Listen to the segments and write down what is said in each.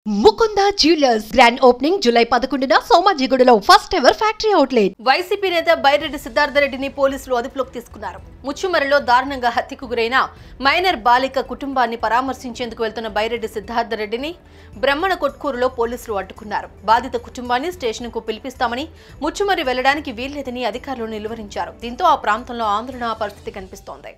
Mukunda jewellers grand opening July పదకొండున సోమాజిగూడలో first ever factory outlet YCP నేత బైరెడ్డి సిద్ధార్థరెడ్డిని పోలీసులు అదుపులోకి తీసుకున్నారు ముచ్చుమరిలో దారుణంగా హత్యకు గురైన మైనర్ బాలిక కుటుంబాన్ని పరామర్శించేందుకు వెళ్తున్న బైరెడ్డి సిద్ధార్థరెడ్డిని బ్రహ్మణ కొట్కూరులో పోలీసులు అడ్డుకున్నారు బాధిత కుటుంబాన్ని స్టేషన్కు పిలిపిస్తామని ముచ్చుమరి వెళ్లడానికి వీల్లేదని అధికారులు నిలువరించారు దీంతో ఆ ప్రాంతంలో ఆందోళన పరిస్థితి కనిపిస్తోంది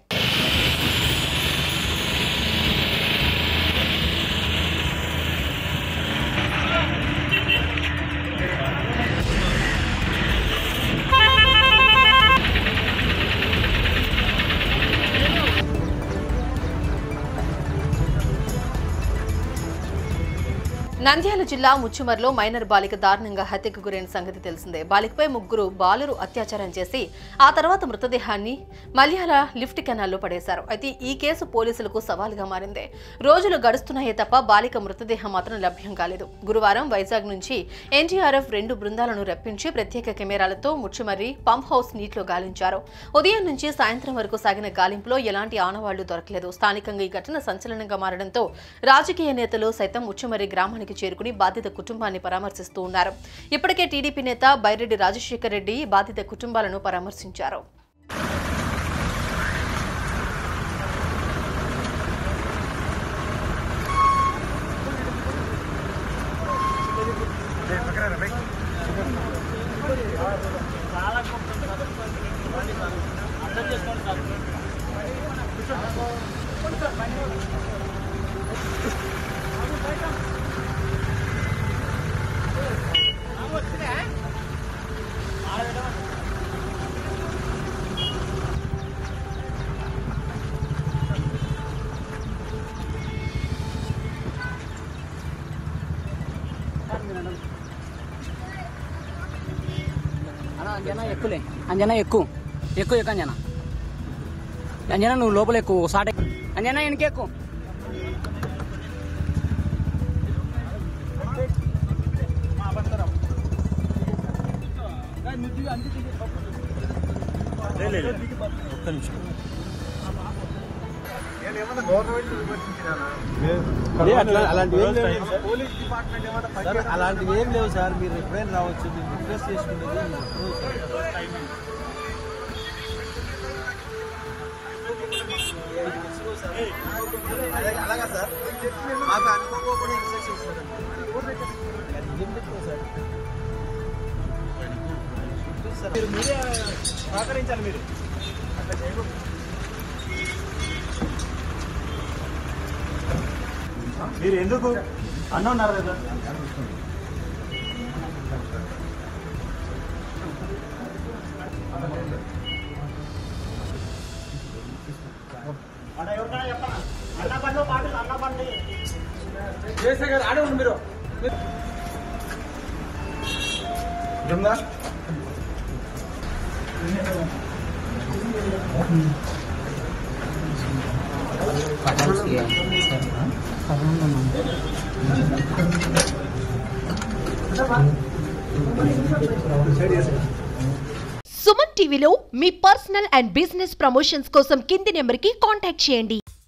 నంద్యాల జిల్లా ముచ్చుమర్లో మైనర్ బాలిక దారుణంగా హత్యకు గురైన సంగతి తెలిసిందే బాలికపై ముగ్గురు బాలురు అత్యాచారం చేసి ఆ తర్వాత మృతదేహాన్ని మల్యాల లిఫ్ట్ కెనాల్లో పడేశారు అయితే ఈ కేసు పోలీసులకు సవాల్గా మారింది రోజులు గడుస్తున్నాయే తప్ప బాలిక మృతదేహం మాత్రం లభ్యం కాలేదు గురువారం వైజాగ్ నుంచి ఎన్టీఆర్ఎఫ్ రెండు బృందాలను రప్పించి ప్రత్యేక కెమెరాలతో ముచ్చుమర్రి పంప్ హౌస్ నీటిలో గాలించారు ఉదయం నుంచి సాయంత్రం వరకు సాగిన గాలింపులో ఎలాంటి ఆనవాళ్లు దొరకలేదు స్థానికంగా ఈ ఘటన సంచలనంగా మారడంతో రాజకీయ నేతలు సైతం ముచ్చుమర్రి గ్రామానికి చేరుకుని బాధిత కుటుంబాన్ని పరామర్శిస్తూ ఉన్నారు ఇప్పటికే టీడీపీ నేత బైరెడ్డి రాజశేఖర్ రెడ్డి బాధిత కుటుంబాలను పరామర్శించారు అన్నా అంజనా ఎక్కులే అంజనా ఎక్కు ఎక్కువ ఎక్కు అంజనా అంజనా నువ్వు లోపల ఎక్కువ సాట ఎక్కు. అంజనా వెనక ఎక్కువ అదే అట్లా అలాంటివి ఏం లేవు సార్. సార్, అలాంటివి ఏం లేవు సార్ మీరు ఎప్పుడైనా రావచ్చు మీరు రిక్వెస్ట్ చేసుకునేది మీరు ఎప్పుడూ సార్. అదే- అలాగా సార్ మాకు అనుకోకుండా ఇన్స్ట్రక్షన్ ఇస్తున్నారండి. అది ఏం చెప్తారు సార్ సార్, మీరు మీరే సహకరించాలి మీరు అట్లా చేయకూడదు మీరు ఎందుకు అన్న ఉన్నారు కదా ఆడే ఉండు మీరు ఉందా సుమన్ టీవీలో మీ పర్సనల్ అండ్ బిజినెస్ ప్రమోషన్స్ కోసం కింది నెంబర్కి కాంటాక్ట్ చేయండి